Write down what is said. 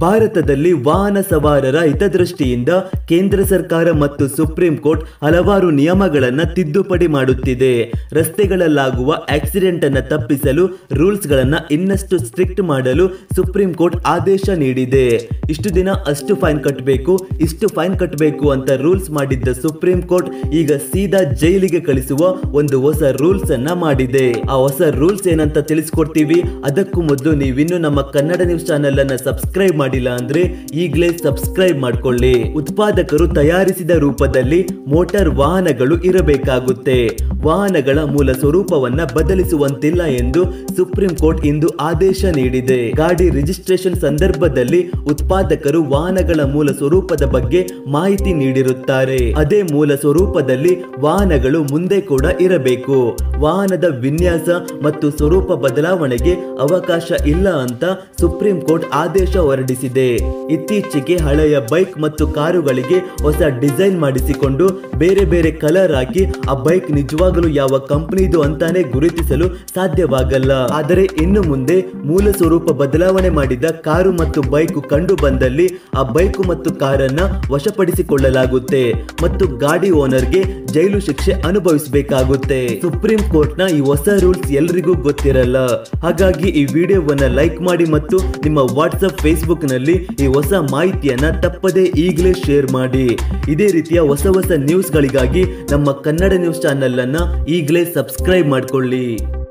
ಭಾರತದಲ್ಲಿ ವಾಹನ ಸವಾರರ ಹಿತದೃಷ್ಟಿಯಿಂದ ಕೇಂದ್ರ ಸರ್ಕಾರ ಮತ್ತು ಸುಪ್ರೀಂ ಕೋರ್ಟ್ ಹಲವಾರು ನಿಯಮಗಳನ್ನ ತಿದ್ದುಪಡಿ ಮಾಡುತ್ತಿದೆ ರಸ್ತೆಗಳಲ್ಲಾಗುವ ಆಕ್ಸಿಡೆಂಟ್ ಅನ್ನ ತಪ್ಪಿಸಲು ರೂಲ್ಸ್ ಗಳನ್ನ ಇನ್ನಷ್ಟು ಸ್ಟ್ರಿಕ್ಟ್ ಮಾಡಲು ಸುಪ್ರೀಂ ಕೋರ್ಟ್ ಆದೇಶ ನೀಡಿದೆ ಇಷ್ಟು ದಿನ ಅಷ್ಟು ಫೈನ್ ಕಟ್ಟಬೇಕು ಇಷ್ಟು ಫೈನ್ ಕಟ್ಟಬೇಕು ಅಂತ ರೂಲ್ಸ್ ಮಾಡಿದ್ದ ಸುಪ್ರೀಂ ಕೋರ್ಟ್ ಈಗ ಸೀದಾ ಜೈಲಿಗೆ ಕಳಿಸುವ ಒಂದು ಹೊಸ ರೂಲ್ಸ್ ಅನ್ನ ಮಾಡಿದೆ ಆ ಹೊಸ ರೂಲ್ಸ್ ಏನಂತ ತಿಳಿಸ್ಕೊಡ್ತೀವಿ ಅದಕ್ಕೂ ಮೊದಲು ನೀವಿನ್ನು ನಮ್ಮ ಕನ್ನಡ ನ್ಯೂಸ್ ಚಾನೆಲ್ ಅನ್ನ ಸಬ್ಸ್ಕ್ರೈಬ್ ಮಾಡಿಲ್ಲ ಅಂದ್ರೆ ಈಗಲೇ ಸಬ್ಸ್ಕ್ರೈಬ್ ಮಾಡ್ಕೊಳ್ಳಿ ಉತ್ಪಾದಕರು ತಯಾರಿಸಿದ ರೂಪದಲ್ಲಿ ಮೋಟಾರ್ ವಾಹನಗಳು ಇರಬೇಕಾಗುತ್ತೆ ವಾಹನಗಳ ಮೂಲ ಸ್ವರೂಪವನ್ನ ಬದಲಿಸುವಂತಿಲ್ಲ ಎಂದು ಸುಪ್ರೀಂ ಕೋರ್ಟ್ ಇಂದು ಆದೇಶ ನೀಡಿದೆ ಗಾಡಿ ರಿಜಿಸ್ಟ್ರೇಷನ್ ಸಂದರ್ಭದಲ್ಲಿ ಉತ್ಪಾದಕರು ವಾಹನಗಳ ಮೂಲ ಸ್ವರೂಪದ ಬಗ್ಗೆ ಮಾಹಿತಿ ನೀಡಿರುತ್ತಾರೆ ಅದೇ ಮೂಲ ಸ್ವರೂಪದಲ್ಲಿ ವಾಹನಗಳು ಮುಂದೆ ಕೂಡ ಇರಬೇಕು ವಾಹನದ ವಿನ್ಯಾಸ ಮತ್ತು ಸ್ವರೂಪ ಬದಲಾವಣೆಗೆ ಅವಕಾಶ ಇಲ್ಲ ಅಂತ ಸುಪ್ರೀಂ ಕೋರ್ಟ್ ಆದೇಶ ಹೊರಡಿಸಿದೆ ಇತ್ತೀಚೆಗೆ ಹಳೆಯ ಬೈಕ್ ಮತ್ತು ಕಾರುಗಳಿಗೆ ಹೊಸ ಡಿಸೈನ್ ಮಾಡಿಸಿಕೊಂಡು ಬೇರೆ ಬೇರೆ ಕಲರ್ ಹಾಕಿ ಆ ಬೈಕ್ ನಿಜವಾಗಲೂ ಯಾವ ಕಂಪನಿದು ಅಂತಾನೆ ಗುರುತಿಸಲು ಸಾಧ್ಯವಾಗಲ್ಲ ಆದರೆ ಇನ್ನು ಮುಂದೆ ಮೂಲ ಸ್ವರೂಪ ಬದಲಾವಣೆ ಮಾಡಿದ ಕಾರು ಮತ್ತು ಬೈಕ್ ಕಂಡು ಬಂದಲ್ಲಿ ಆ ಬೈಕ್ ಮತ್ತು ಕಾರನ್ನ ವಶಪಡಿಸಿಕೊಳ್ಳಲಾಗುತ್ತೆ ಮತ್ತು ಗಾಡಿ ಓನರ್ಗೆ ಜೈಲು ಶಿಕ್ಷೆ ಅನುಭವಿಸಬೇಕಾಗುತ್ತೆ ಸುಪ್ರೀಂ ಕೋರ್ಟ್ ನ ಈ ಹೊಸ ರೂಲ್ಸ್ ಎಲ್ರಿಗೂ ಗೊತ್ತಿರಲ್ಲ ಹಾಗಾಗಿ ಈ ವಿಡಿಯೋವನ್ನ ಲೈಕ್ ಮಾಡಿ ಮತ್ತು ನಿಮ್ಮ ವಾಟ್ಸಪ್ ಫೇಸ್ಬುಕ್ ನಲ್ಲಿ ಈ ಹೊಸ ಮಾಹಿತಿಯನ್ನ ತಪ್ಪದೇ ಈಗಲೇ ಶೇರ್ ಮಾಡಿ ಇದೇ ರೀತಿಯ ಹೊಸ ಹೊಸ ನ್ಯೂಸ್ಗಳಿಗಾಗಿ ನಮ್ಮ ಕನ್ನಡ ನ್ಯೂಸ್ ಚಾನೆಲ್ ಅನ್ನ ಈಗಲೇ ಸಬ್ಸ್ಕ್ರೈಬ್ ಮಾಡ್ಕೊಳ್ಳಿ